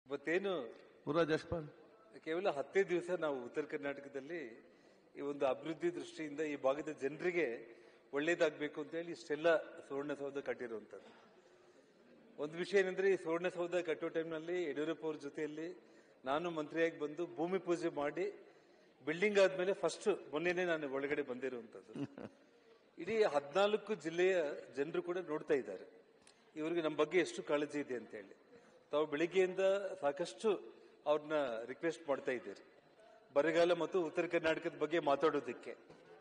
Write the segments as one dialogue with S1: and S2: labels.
S1: ಇವತ್ತೇನು
S2: ಮುರಾಜ್ ಯಶ್ಪಾಲ್
S1: ಕೇವಲ ಹತ್ತೇ ದಿವಸ ನಾವು ಉತ್ತರ ಕರ್ನಾಟಕದಲ್ಲಿ ಈ ಒಂದು ಅಭಿವೃದ್ಧಿ ದೃಷ್ಟಿಯಿಂದ ಈ ಭಾಗದ ಜನರಿಗೆ ಒಳ್ಳೇದಾಗಬೇಕು ಅಂತ ಹೇಳಿ ಇಷ್ಟೆಲ್ಲ ಸುವರ್ಣಸೌಧ ಕಟ್ಟಿರುವಂತದ್ದು ಒಂದು ವಿಷಯ ಏನಂದ್ರೆ ಈ ಸುವರ್ಣಸೌಧ ಕಟ್ಟೋ ಟೈಮ್ನಲ್ಲಿ ಯಡಿಯೂರಪ್ಪ ಅವ್ರ ಜೊತೆಯಲ್ಲಿ ನಾನು ಮಂತ್ರಿಯಾಗಿ ಬಂದು ಭೂಮಿ ಪೂಜೆ ಮಾಡಿ ಬಿಲ್ಡಿಂಗ್ ಆದ್ಮೇಲೆ ಫಸ್ಟ್ ಮೊನ್ನೆನೆ ನಾನು ಒಳಗಡೆ ಬಂದಿರುವಂತದ್ದು ಇಡೀ ಹದಿನಾಲ್ಕು ಜಿಲ್ಲೆಯ ಜನರು ಕೂಡ ನೋಡ್ತಾ ಇದ್ದಾರೆ ಇವರಿಗೆ ನಮ್ಮ ಬಗ್ಗೆ ಎಷ್ಟು ಕಾಳಜಿ ಇದೆ ಅಂತ ಹೇಳಿ ತಾವು ಬೆಳಿಗ್ಗೆಯಿಂದ ಸಾಕಷ್ಟು ಅವ್ರನ್ನ ರಿಕ್ವೆಸ್ಟ್ ಮಾಡ್ತಾ ಇದ್ದೀರಿ ಬರಗಾಲ ಮತ್ತು ಉತ್ತರ ಕರ್ನಾಟಕದ ಬಗ್ಗೆ ಮಾತಾಡೋದಕ್ಕೆ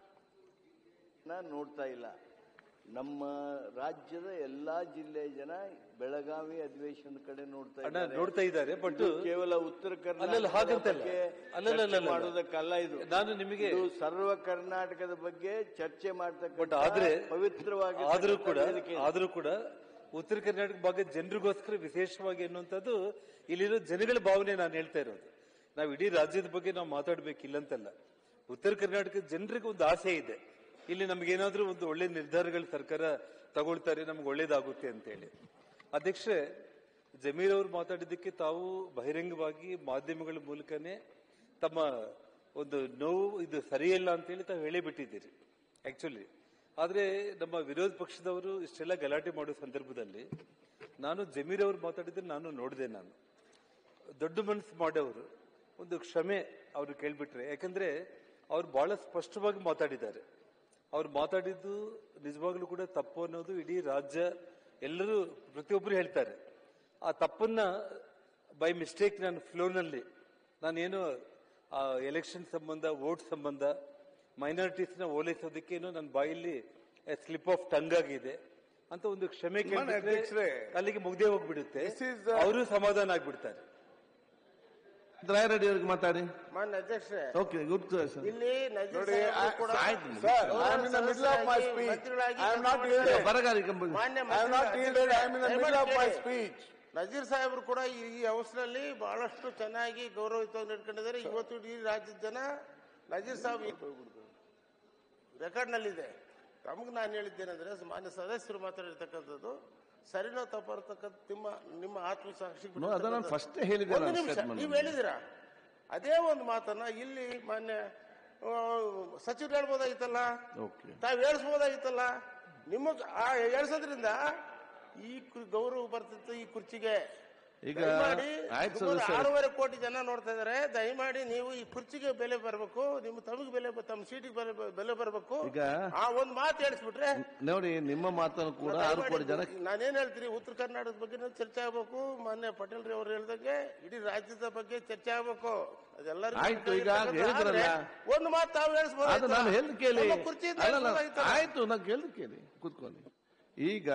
S3: ನಾನು ನೋಡ್ತಾ ಇಲ್ಲ ನಮ್ಮ ರಾಜ್ಯದ ಎಲ್ಲಾ ಜಿಲ್ಲೆಯ ಜನ ಬೆಳಗಾವಿ ಅಧಿವೇಶನದ ಕಡೆ ನೋಡ್ತಾ
S1: ಅಣ್ಣ
S3: ಇದ್ದಾರೆ
S1: ನೋಡ್ತಾ ಇದ್ದಾರೆ ಬಟ್
S3: ಇದು ಕೇವಲ ಉತ್ತರ
S1: ಅಲ್ಲಲ್ಲ, ಹಾಗಂತಲ್ಲ.
S3: ಬಗ್ಗೆ
S1: ಅಲ್ಲಲ್ಲ,
S3: ಚರ್ಚೆ
S1: ಅಲ್ಲಲ್ಲ.
S3: ಮಾಡೋದಕ್ಕಲ್ಲ ಇದು
S1: ನಾನು ನಿಮಗೆ
S3: ಇದು ಸರ್ವ ಕರ್ನಾಟಕದ ಬಗ್ಗೆ ಚರ್ಚೆ
S1: ಬಟ್
S3: ಮಾಡ್ತಕ್ಕಂಥ
S1: ಆದ್ರೆ
S3: ಪವಿತ್ರವಾಗಿ
S1: ಆದ್ರೂ ಕೂಡ ಆದ್ರೂ ಕೂಡ ಉತ್ತರ ಕರ್ನಾಟಕ ಭಾಗದ ಜನರಿಗೋಸ್ಕರ ವಿಶೇಷವಾಗಿ ಅನ್ನುವಂಥದ್ದು ಇಲ್ಲಿರೋ ಜನಗಳ ಭಾವನೆ ನಾನು ಹೇಳ್ತಾ ಇರೋದು ನಾವು ಇಡೀ ರಾಜ್ಯದ ಬಗ್ಗೆ ನಾವು ಮಾತಾಡ್ಬೇಕಿಲ್ಲ ಅಂತಲ್ಲ ಉತ್ತರ ಕರ್ನಾಟಕದ ಜನರಿಗೆ ಒಂದು ಆಸೆ ಇದೆ ಇಲ್ಲಿ ನಮ್ಗೇನಾದ್ರೂ ಒಂದು ಒಳ್ಳೆ ನಿರ್ಧಾರಗಳು ಸರ್ಕಾರ ತಗೊಳ್ತಾರೆ ನಮ್ಗೆ ಒಳ್ಳೇದಾಗುತ್ತೆ ಅಂತ ಹೇಳಿ ಅಧ್ಯಕ್ಷೆ ಜಮೀರ್ ಅವರು ಮಾತಾಡಿದ್ದಕ್ಕೆ ತಾವು ಬಹಿರಂಗವಾಗಿ ಮಾಧ್ಯಮಗಳ ಮೂಲಕನೇ ತಮ್ಮ ಒಂದು ನೋವು ಇದು ಸರಿಯಲ್ಲ ಅಂತ ಹೇಳಿ ತಾವು ಹೇಳೇ ಬಿಟ್ಟಿದ್ದೀರಿ ಆಕ್ಚುಲಿ ಆದ್ರೆ ನಮ್ಮ ವಿರೋಧ ಪಕ್ಷದವರು ಇಷ್ಟೆಲ್ಲ ಗಲಾಟೆ ಮಾಡೋ ಸಂದರ್ಭದಲ್ಲಿ ನಾನು ಜಮೀರ್ ಅವರು ಮಾತಾಡಿದ್ರೆ ನಾನು ನೋಡಿದೆ ನಾನು ದೊಡ್ಡ ಮನಸ್ಸು ಮಾಡೋರು ಒಂದು ಕ್ಷಮೆ ಅವರು ಕೇಳ್ಬಿಟ್ರೆ ಯಾಕಂದ್ರೆ ಅವ್ರು ಬಹಳ ಸ್ಪಷ್ಟವಾಗಿ ಮಾತಾಡಿದ್ದಾರೆ ಅವ್ರು ಮಾತಾಡಿದ್ದು ನಿಜವಾಗ್ಲೂ ಕೂಡ ತಪ್ಪು ಅನ್ನೋದು ಇಡೀ ರಾಜ್ಯ ಎಲ್ಲರೂ ಪ್ರತಿಯೊಬ್ಬರು ಹೇಳ್ತಾರೆ ಆ ತಪ್ಪನ್ನ ಬೈ ಮಿಸ್ಟೇಕ್ ನಾನು ಫ್ಲೋನಲ್ಲಿ ನಾನೇನು ಆ ಎಲೆಕ್ಷನ್ ಸಂಬಂಧ ವೋಟ್ ಸಂಬಂಧ ಮೈನಾರಿಟೀಸ್ನ ಓಲೈಸೋದಕ್ಕೇನೋ ನನ್ನ ಬಾಯಲ್ಲಿ ಸ್ಲಿಪ್ ಆಫ್ ಟಂಗ್ ಆಗಿದೆ ಅಂತ ಒಂದು ಕ್ಷಮೆ ಕೇಳ್ಬಿಟ್ರೆ
S4: ಅಧ್ಯಕ್ಷರೇ,
S1: ಅಲ್ಲಿಗೆ ಮುಗ್ದೇ ಹೋಗ್ಬಿಡುತ್ತೆ
S4: This is the-
S1: ಅವರು ಸಮಾಧಾನ ಆಗ್ಬಿಡ್ತಾರೆ
S2: ರಾಯರೆಡ್ಡಿ ಅವ್ರಿಗೆ ಮಾತಾಡಿ
S5: ಮಾನ್ಯ ಅಧ್ಯಕ್ಷರೇ
S2: ಓಕೆ ಗುಡ್ ಸರ್
S5: ಇಲ್ಲಿ ನಜೀರ್
S4: ನೋಡಿ
S5: ಸಾಹೇಬ್ರು ಕೂಡ
S2: ಆಯ್ತು.
S4: ಸರ್
S5: ಗೌರವ
S4: I am in the middle of my
S5: ಸದಸ್ಯರಾಗಿ
S4: ಸ್ಪೀಚ್
S5: ಮಂತ್ರಿಗಳಾಗಿ
S4: ಐ ಆಮ್ ನಾಟ್
S5: ಕೆಲಸ
S4: ಈಲ್ಡೆಡ್
S2: ಬರಗಾರಿ ಕಂಪನಿ
S5: ಮಾನ್ಯ
S4: I am not yielded I am in the middle of my
S5: ದಯಮಾಡಿ
S4: ಸ್ಪೀಚ್
S5: ನಜೀರ್ ಸಾಹೇಬ್ರು ಕೂಡ ಈ ಈ ಅವಸರಲ್ಲಿ ಬಹಳಷ್ಟು ಚೆನ್ನಾಗಿ ಗೌರವಯುತವಾಗಿ ನಡ್ಕೊಂಡಿದ್ದಾರೆ ಇವತ್ತು ಇಡೀ ರಾಜ್ಯದ ಜನ ನಜೀರ್ ಸಾಹೇಬ್ ರೆಕಾರ್ಡ್ ನಲ್ಲಿದೆ ತಮಗೆ ನಾನು ಹೇಳಿದ್ದೇನೆಂದ್ರೆ ಮಾನ್ಯ ಸದಸ್ಯರು ಮಾತಾಡಿರ್ತಕ್ಕಂಥದ್ದು ಸರಿನೋ ತಪ್ಪಿರ್ತಕ್ಕಂಥ ನಿಮ್ಮ ನಿಮ್ಮ ಆತ್ಮಸಾಕ್ಷಿ
S2: No, ಅದನ್ನ ನಾನು first ಹೇಳಿದ್ದೆ
S5: ಒಂದು
S2: ನಾನು
S5: ನಿಮಿಷ
S2: statement
S5: ನೀವು ಹೇಳಿದಿರಾ ಅದೇ ಒಂದು ಮಾತನ್ನ ಇಲ್ಲಿ ಮಾನ್ಯ ಆ, ಸಚಿವರು ಹೇಳ್ಬೋದಾಗಿತ್ತಲ್ಲ
S2: ಓಕೆ
S5: ತಾವ್ ಹೇಳಿಸ್ಬೋದಾಗಿತ್ತಲ್ಲ ನಿಮ್ಮ ಆ ಹೇಳ್ಸೋದ್ರಿಂದ ಈ ಕು- ಗೌರವ ಬರ್ತಿತ್ತು ಈ ಕುರ್ಚಿಗೆ
S2: ಈಗ
S5: ದಯಮಾಡಿ
S2: ಆಯ್ತು
S5: ಸುಮಾರು
S2: ಸದಸ್ಯರೇ.
S5: ಆರೂವರೆ ಕೋಟಿ ಜನ ನೋಡ್ತಾ ಇದಾರೆ ದಯಮಾಡಿ ನೀವು ಈ ಕುರ್ಚಿಗೆ ಬೆಲೆ ಬರಬೇಕು ನಿಮ್ಮ ತಮಗೆ ಬೆಲೆ ಬ- ತಮ್ಮ ಸೀಟಿಗೆ ಬೆಲೆ ಬೆಲೆ ಬರಬೇಕು
S2: ಈಗ
S5: ಆ ಒಂದ್ ಮಾತು ಹೇಳಿಸ್ಬಿಟ್ರೆ
S2: ನೋಡಿ ನಿಮ್ಮ ಮಾತನ್ನು ಕೂಡ ಆರು ಕೋಟಿ ಜನ
S5: ನಾನೇನ್ ಹೇಳ್ತೀನಿ ಉತ್ತರ ಕರ್ನಾಟಕದ ಬಗ್ಗೆ ಚರ್ಚೆ ಆಗ್ಬೇಕು ಮೊನ್ನೆ ಪಟೇಲ್ ರೀ ಅವ್ರು ಹೇಳ್ದಂಗೆ ಇಡೀ ರಾಜ್ಯದ ಬಗ್ಗೆ ಚರ್ಚೆ ಆಗ್ಬೇಕು ಅದೆಲ್ಲರಿಗೂ
S2: ಆಯ್ತು, ಈಗ
S5: ಬೇಕಾಗಿರ್ತಕ್ಕಂಥ
S2: ಹೇಳಿದ್ರಲ್ಲ.
S5: ಆದ್ರೆ ಒಂದು ಮಾತು ತಾವು
S2: ಅದು
S5: ಹೇಳಿಸ್ಬೋದು
S2: ನಾನು ಹೇಳಿ ಕೇಳಿ
S5: ಕುರ್ಚಿಯಿಂದ
S2: ಅಲ್ಲಲ್ಲ,
S5: ಹೇಳಿಸ್ಬೋದಾಗಿತ್ತಲ್ಲ.
S2: ಆಯ್ತು ನಾನು ಕೇಳಿ ಕೇಳಿ ಕೂತ್ಕೊಳ್ಳಿ ಈಗ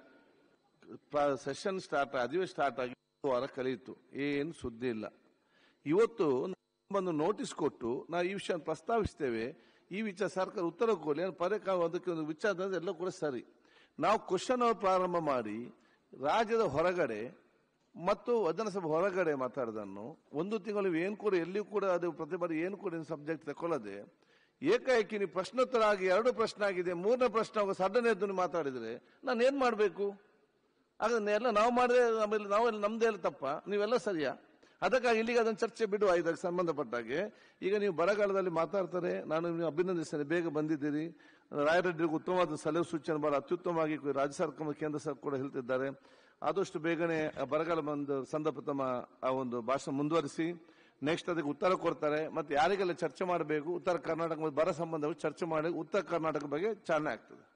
S2: ಸೆಷನ್ ಸ್ಟಾರ್ಟ್ ಅಧಿವೇಶನ ಸ್ಟಾರ್ಟ್ ಆಗಿ ಒಂದು ವಾರ ಕಳೆಯಿತು ಏನು ಸುದ್ದಿ ಇಲ್ಲ ಇವತ್ತು ಒಂದು ನೋಟಿಸ್ ಕೊಟ್ಟು ನಾವು ಈ ವಿಷಯ ಪ್ರಸ್ತಾವಿಸ್ತೇವೆ ಈ ವಿಚಾರ ಸರ್ಕಾರ ಉತ್ತರ ಕೊಡಲಿ ಪರಕ ಅದಕ್ಕೆ ಒಂದು ವಿಚಾರ ಎಲ್ಲ ಕೂಡ ಸರಿ ನಾವು ಕ್ವಶನ್ ಪ್ರಾರಂಭ ಮಾಡಿ ರಾಜ್ಯದ ಹೊರಗಡೆ ಮತ್ತು ವಿಧಾನಸಭೆ ಹೊರಗಡೆ ಮಾತಾಡೋದನ್ನು ಒಂದು ತಿಂಗಳು ಏನು ಕೂಡ ಎಲ್ಲಿಯೂ ಕೂಡ ಅದು ಪ್ರತಿ ಬಾರಿ ಏನು ಕೂಡ ಸಬ್ಜೆಕ್ಟ್ ತಗೊಳ್ಳದೆ ಏಕಾಏಕಿ ನೀವು ಪ್ರಶ್ನೋತ್ತರ ಆಗಿ ಎರಡು ಪ್ರಶ್ನೆ ಆಗಿದೆ ಮೂರನೇ ಪ್ರಶ್ನೆ ಆಗ ಸಡನ್ ಎದ್ದು ನೀವು ಮಾತಾಡಿದ್ರೆ ನಾನು ಏನ್ ಮಾಡಬೇಕು ಆಗ ಎಲ್ಲ ನಾವು ಮಾಡಿದ್ರೆ ಆಮೇಲೆ ನಾವೆಲ್ಲ ನಮ್ದೇ ಎಲ್ಲ ತಪ್ಪ ನೀವೆಲ್ಲ ಸರಿಯಾ ಅದಕ್ಕಾಗಿ ಇಲ್ಲಿಗೆ ಅದನ್ನು ಚರ್ಚೆ ಬಿಡುವ ಇದಕ್ಕೆ ಸಂಬಂಧಪಟ್ಟಾಗೆ ಈಗ ನೀವು ಬರಗಾಲದಲ್ಲಿ ಮಾತಾಡ್ತಾರೆ ನಾನು ನೀವು ಅಭಿನಂದಿಸ್ತೇನೆ ಬೇಗ ಬಂದಿದ್ದೀರಿ ರಾಯರೆಡ್ಡಿಗೆ ಉತ್ತಮವಾದ ಸಲಹೆ ಸೂಚನೆ ಬಹಳ ಅತ್ಯುತ್ತಮವಾಗಿ ರಾಜ್ಯ ಸರ್ಕಾರ ಕೇಂದ್ರ ಸರ್ಕಾರ ಕೂಡ ಹೇಳ್ತಿದ್ದಾರೆ ಆದಷ್ಟು ಬೇಗನೆ ಆ ಬರಗಾಲ ಬಂದ ಸಂದರ್ಭ ತಮ್ಮ ಆ ಒಂದು ಭಾಷಣ ಮುಂದುವರಿಸಿ ನೆಕ್ಸ್ಟ್ ಅದಕ್ಕೆ ಉತ್ತರ ಕೊಡ್ತಾರೆ ಮತ್ತೆ ಯಾರಿಗೆಲ್ಲ ಚರ್ಚೆ ಮಾಡಬೇಕು ಉತ್ತರ ಕರ್ನಾಟಕ ಮತ್ತು ಬರ ಸಂಬಂಧ ಚರ್ಚೆ ಮಾಡಿ ಉತ್ತರ ಕರ್ನಾಟಕ ಬಗ್ಗೆ ಚಾಲನೆ ಆಗ್ತದೆ